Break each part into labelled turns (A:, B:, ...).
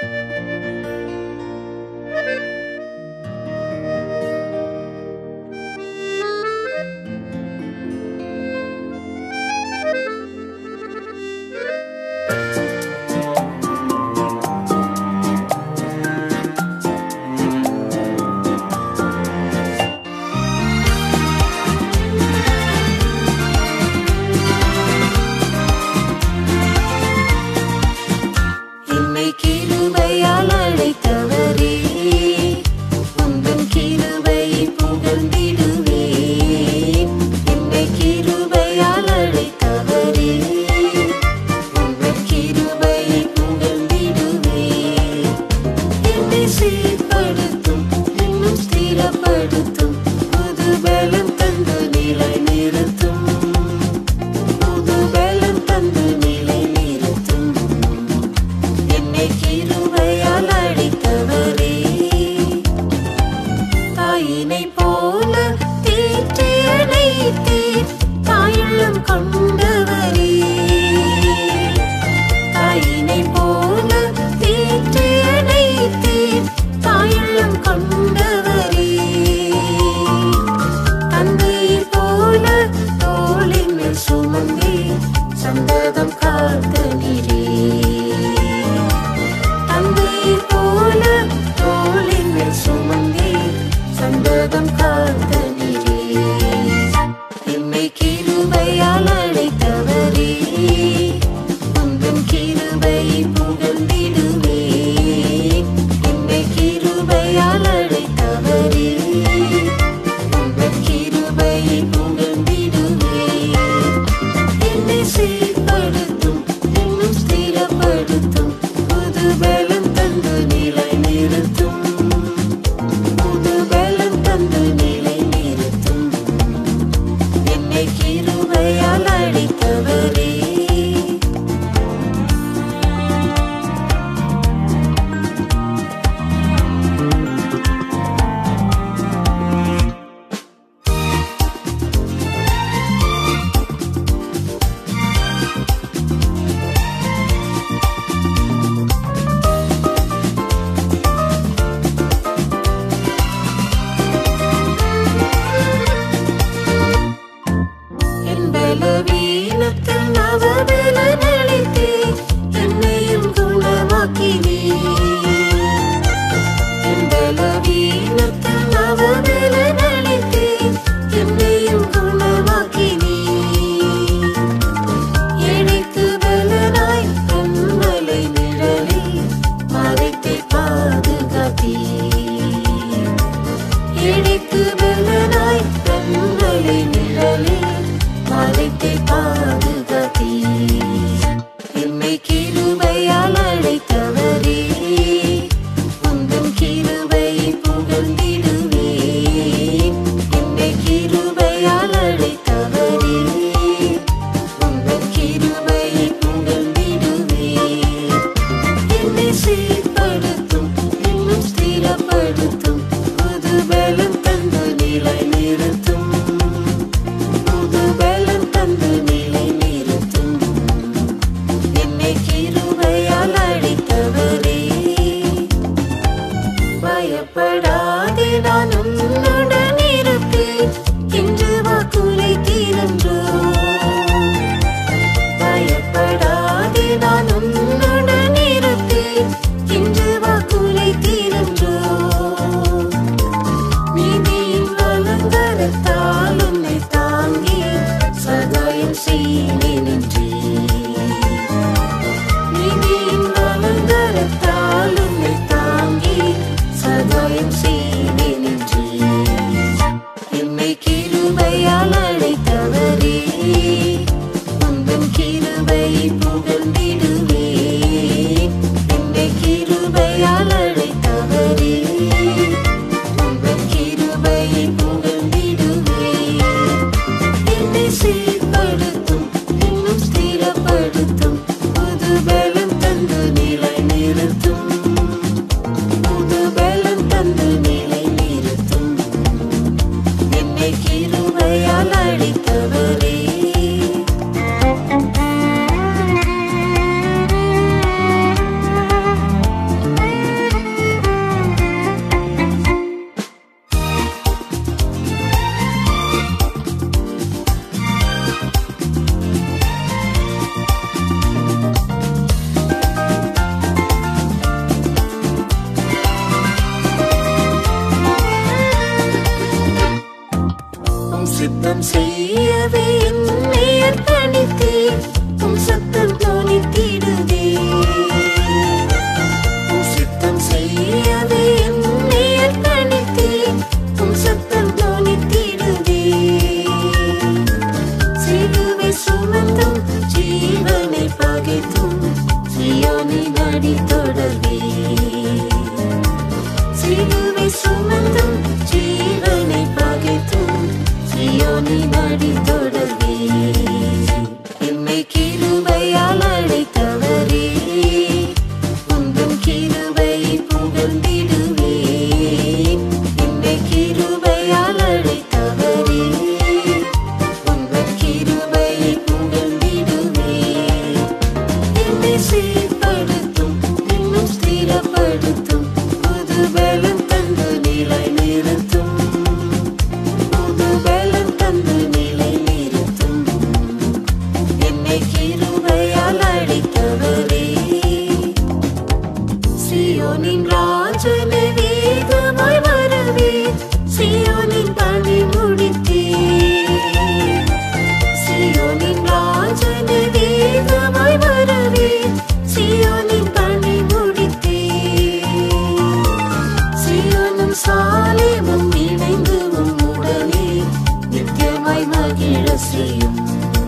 A: என்னை கிருபையால் அழைத்தவரே உந்தன் கிருபை புகழ்ந்திடுவேன் என்னை கிருபையால் அழைத்தவரே உந்தன் கிருபை புகழ்ந்திடுவேன் என்னை சீர்படுத்தும் இன்னும் ஸ்திரப்படுத்தும் புது பலம் தந்து நிலை நிறுத்தும் புது பலம் தந்து நிலை நிறுத்தும் என்னை கிருபையால் அழைத்தவரே தாயினை போல தேற்றி அணைத்தீர் தாயுள்ளம் கொண்டவரே தாயினை போல தேற்றி அணைத்தீர் தாயுள்ளம் கொண்டவரே தந்தையை போல தோளின் மேல் சுமந்தே சந்ததம் காத்த நீரே தந்தையை போல தோளின் மேல் சுமந்தே சந்ததம் காத்த நீரே என்னை கிருபையால் அழைத்தவரே உந்தன் கிருபை புகழ்ந்திடுவேன் என்னை கிருபையால் அழைத்தவரே உந்தன் கிருபை புகழ்ந்திடுவேன் என்னை சீர்படுத்தும் இன்னும் ஸ்திரப்படுத்தும் புது பலம் தந்து நிலை நிறுத்தும் புது பலம் தந்து நிலை நிறுத்தும் என்னை கிருபையால் அழைத்தவரே என் பலவீனத்தில் நவபலனளித்தே என்னையும் குணமாக்கினீ என் பலவீனத்தில் நவபலனளித்தே என்னையும் குணமாக்கினீ இணைத்து பலனாய் கண்மலை நிழலில் மறைத்து பாதுகாத்தீ இணைத்து பலனாய் கண்களை நிழலில் மறைத்து பாதுகாத்தீ என்னை கிருபையால் அழைத்தவரே உந்தன் கிருபை புகழ்ந்திடுவேன் என்னை கிருபையால் அழைத்தவரே உந்தன் கிருபை புகழ்ந்திடுவேன் என்னை சீர்படுத்தும் இன்னும் ஸ்திரப்படுத்தும் புது பலம் தந்து நிலை நிறுத்தும் புது பலம் தந்து நிலை நிறுத்தும் என்னை கிருபையால் அழைத்தவரே பயப்படாதே நான் உன்னுடன் இருப்பேன் என்று வாக்குலை தீரன்றோ பயப்படாதே நான் உன்னுடன் இருப்பேன் சித்தம் செய்யவே என்னை அர்ப்பணித்தேன் உம் சத்தம் தோணித்திடுதே உம் சித்தம் செய்யவே என்னை அர்ப்பணித்தேன் உம் சத்தம் தோணித்திடுதே சிலுவை சுமந்தும் ஜீவனை பகைத்தும் சியோனை நடி தொடர்வே சிலுவை சுமந்தும் ஜீவனை பகைத்தும் சியோனை நடி தொடர்வே என்னை கிருபையால் அழைத்தவரே உந்தன் கிருபை புகழ்ந்திடுவேன் என்னை கிருபையால் அழைத்தவரே உந்தன் கிருபை புகழ்ந்திடுவேன் என்னை சீர்படுத்தும் இன்னும் ஸ்திரப்படுத்தும் புது பலம் தந்து நிலை நிறுத்தும் புது பலம் தந்து நிலை நிறுத்தும் என்னை கிருபையால் அழைத்தவரே சியோனின் ராஜனை வேகமாய் வரவே சியோனின் பணி முடித்தே சியோனின் ராஜனை வேகமாய் வரவே சியோனின் பணி முடித்தே சியோனும் சாலேமும் இணைந்து உம்முடனே நித்தியமாய் மகிழ செய்யும்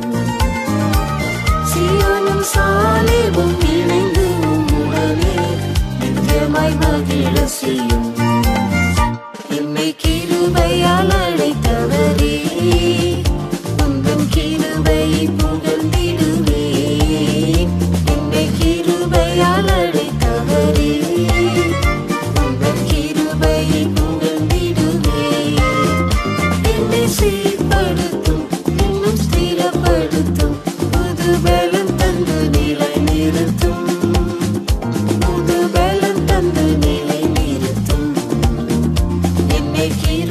A: சியோனும் சாலேமும் இணைந்து உம்முடனே நித்தியமாய் மகிழ செய்யும் என்னை கிருபையால் அழைத்தவரே உந்தன் கிருபை புகழ்ந்திடுவேன் என்னை கிருபையால் அழைத்தவரே உந்தன் கிருபை புகழ்ந்திடுவேன் என்னை சீர்படுத்தும் இன்னும் ஸ்திரப்படுத்தும் புது பலம் தந்து நிலை நிறுத்தும் புது பலம் தந்து நிலை நிறுத்தும் என்னை கிருபையால்